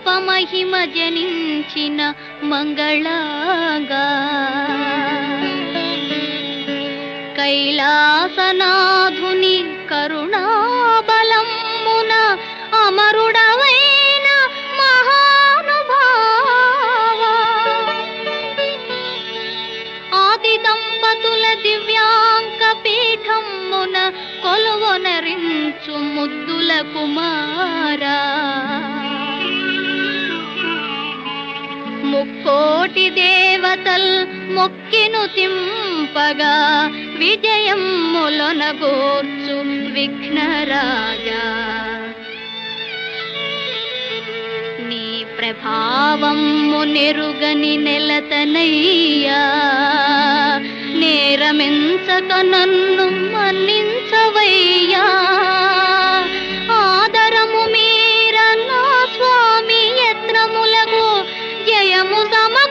అల్పమహిమ జనించిన మంగళంగా కైలాసనాథుని కరుణాబలమున అమరుడవైన మహానుభావా ఆది దంపతుల దివ్యాంక పీఠమున కొలువొనరించు ముద్దుల కుమారా ముక్కోటి దేవతల్ మొక్కిను తింపగా విజయములొనగోర్చు విఘ్నరాజా నీ ప్రభావము నెరుగని నెలతనయ్యా నేరమెంచక నన్ను మన్నించవయ్యా ఆదరము మీర నా స్వామి యత్నములకు జయము సమకూర్చవయ్యా